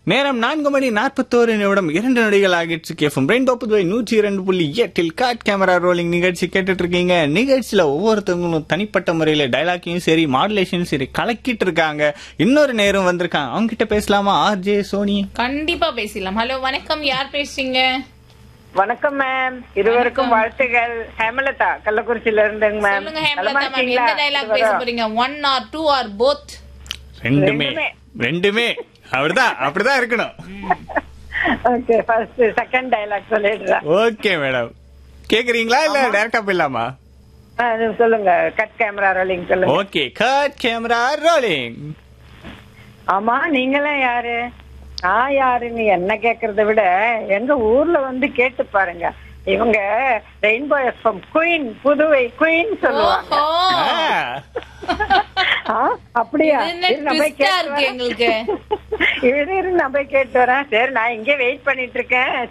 நேரம் நான்கு மணி நாற்பத்தோரு நிமிடம் இரண்டு நொடிகள் ஆகிடுச்சு கேஃபும் ரெயின்போ புதுவை நூற்றி இரண்டு புள்ளி எட்டில் காட் கேமரா ரோலிங் நிகழ்ச்சி கேட்டுட்டு இருக்கீங்க நிகழ்ச்சியில ஒவ்வொருத்தவங்களும் தனிப்பட்ட முறையில டைலாக்கையும் சரி மாடுலேஷனும் சரி கலக்கிட்டு இருக்காங்க இன்னொரு நேரம் வந்திருக்காங்க அவங்க கிட்ட பேசலாமா ஆர்ஜே சோனி கண்டிப்பா பேசலாம் ஹலோ வணக்கம் யார் பேசுறீங்க வணக்கம் மேம் இருவருக்கும் வாழ்த்துகள் ஹேமலதா கள்ளக்குறிச்சியில இருந்துங்க மேம் சொல்லுங்க நலமா ஹேமலதா மேம் இருக்கீங்களா? எந்த டைலாக் பேச போறீங்க one or two or both ரெண்டுமே ரெண்டுமே. ரெண்டுமே அப்படிதான் அப்படிதான் இருக்கணும் ஓகே ஃபர்ஸ்ட் செகண்ட் டைலாக் சொல்லிடுறேன் ஓகே மேடம் கேக்குறீங்களா இல்ல டைரக்டா போயிடலாமா ஆ, இது சொல்லுங்க கட் கேமரா ரோலிங் சொல்லுங்க ஓகே கட் கேமரா ரோலிங் ஆமா நீங்களாம் யாரு நான் யாருன்னு என்ன கேக்குறத விட எங்க ஊர்ல வந்து கேட்டு பாருங்க இவங்க rainbow FM queen Puduvai queen சொல்லுவாங்க ஓஹோ ஆ, அப்படியா இது என்ன இரு, நான் போய் twist-ஆ கேட்டு இருக்கு வரேன். எங்களுக்கு. இரு இரு நான் போய் கேட்டு வரேன் சரி நான் இங்கே வெயிட் பண்ணிட்டு இருக்கேன்